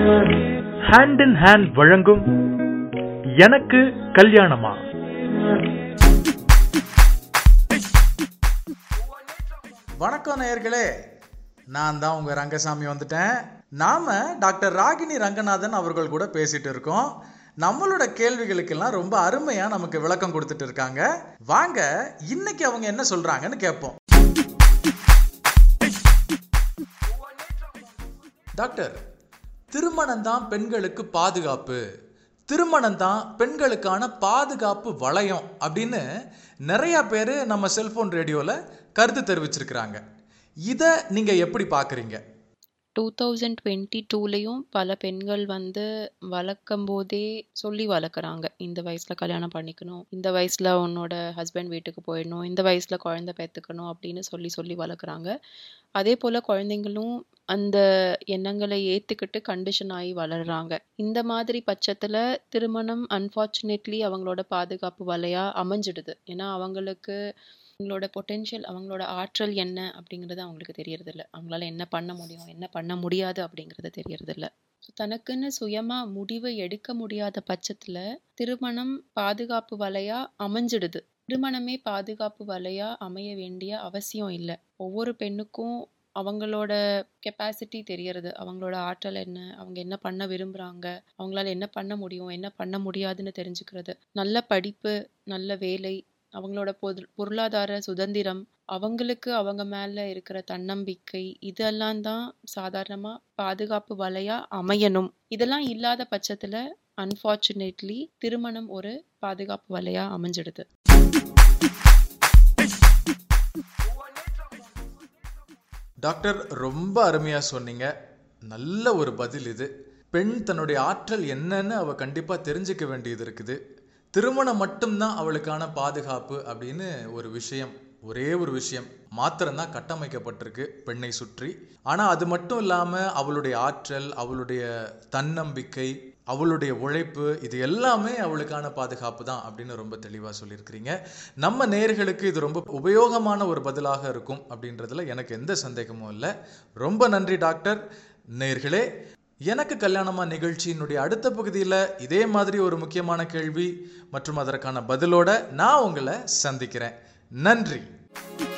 hand in hand வழங்கும் எனக்கு கல்யாணமா வணக்கம் நேயர்களே நான் தான் உங்கள் ரங்கசாமி வந்துட்டேன் நாம் டாக்டர் ராகினி ரங்கநாதன் அவர்கள் கூட பேசிட்டு இருக்கோம் நம்மளோட கேள்விகளுக்கெல்லாம் ரொம்ப அருமையாக நமக்கு விளக்கம் கொடுத்துட்டு இருக்காங்க வாங்க இன்னைக்கு அவங்க என்ன சொல்கிறாங்கன்னு கேட்போம் டாக்டர் திருமணம் தான் பெண்களுக்கு பாதுகாப்பு திருமணம் தான் பெண்களுக்கான பாதுகாப்பு வளையம் அப்படின்னு நிறைய பேர் நம்ம செல்போன் ரேடியோவில் கருத்து தெரிவிச்சிருக்கிறாங்க இதை நீங்கள் எப்படி பார்க்குறீங்க டூ தௌசண்ட் டுவெண்ட்டி டூலேயும் பல பெண்கள் வந்து வளர்க்கும் போதே சொல்லி வளர்க்குறாங்க இந்த வயசில் கல்யாணம் பண்ணிக்கணும் இந்த வயசில் உன்னோட ஹஸ்பண்ட் வீட்டுக்கு போயிடணும் இந்த வயசில் குழந்தை பெற்றுக்கணும் அப்படின்னு சொல்லி சொல்லி வளர்க்குறாங்க அதே போல் குழந்தைங்களும் அந்த எண்ணங்களை ஏற்றுக்கிட்டு கண்டிஷன் ஆகி வளர்கிறாங்க இந்த மாதிரி பட்சத்தில் திருமணம் அன்ஃபார்ச்சுனேட்லி அவங்களோட பாதுகாப்பு வலையாக அமைஞ்சிடுது ஏன்னா அவங்களுக்கு அவங்களோட பொட்டென்ஷியல் அவங்களோட ஆற்றல் என்ன அப்படிங்கிறது அவங்களுக்கு தெரியறதில்ல அவங்களால என்ன பண்ண முடியும் என்ன பண்ண முடியாது அப்படிங்கிறது தெரியறதில்ல ஸோ தனக்குன்னு சுயமாக முடிவு எடுக்க முடியாத பட்சத்தில் திருமணம் பாதுகாப்பு வலையா அமைஞ்சிடுது திருமணமே பாதுகாப்பு வலையா அமைய வேண்டிய அவசியம் இல்லை ஒவ்வொரு பெண்ணுக்கும் அவங்களோட கெப்பாசிட்டி தெரியறது அவங்களோட ஆற்றல் என்ன அவங்க என்ன பண்ண விரும்புகிறாங்க அவங்களால என்ன பண்ண முடியும் என்ன பண்ண முடியாதுன்னு தெரிஞ்சுக்கிறது நல்ல படிப்பு நல்ல வேலை அவங்களோட பொரு பொருளாதார சுதந்திரம் அவங்களுக்கு அவங்க மேலே இருக்கிற தன்னம்பிக்கை இதெல்லாம் தான் சாதாரணமாக பாதுகாப்பு வலையா அமையணும் இதெல்லாம் இல்லாத பட்சத்தில் அன்ஃபார்ச்சுனேட்லி திருமணம் ஒரு பாதுகாப்பு வலையா அமைஞ்சிடுது டாக்டர் ரொம்ப அருமையாக சொன்னீங்க நல்ல ஒரு பதில் இது பெண் தன்னுடைய ஆற்றல் என்னன்னு அவள் கண்டிப்பாக தெரிஞ்சுக்க வேண்டியது இருக்குது திருமணம் மட்டும்தான் அவளுக்கான பாதுகாப்பு அப்படின்னு ஒரு விஷயம் ஒரே ஒரு விஷயம் மாத்திரம்தான் கட்டமைக்கப்பட்டிருக்கு பெண்ணை சுற்றி ஆனால் அது மட்டும் இல்லாமல் அவளுடைய ஆற்றல் அவளுடைய தன்னம்பிக்கை அவளுடைய உழைப்பு இது எல்லாமே அவளுக்கான பாதுகாப்பு தான் அப்படின்னு ரொம்ப தெளிவாக சொல்லியிருக்கிறீங்க நம்ம நேர்களுக்கு இது ரொம்ப உபயோகமான ஒரு பதிலாக இருக்கும் அப்படின்றதுல எனக்கு எந்த சந்தேகமும் இல்லை ரொம்ப நன்றி டாக்டர் நேர்களே எனக்கு கல்யாணமா நிகழ்ச்சியினுடைய அடுத்த பகுதியில் இதே மாதிரி ஒரு முக்கியமான கேள்வி மற்றும் அதற்கான பதிலோட நான் உங்களை சந்திக்கிறேன் நன்றி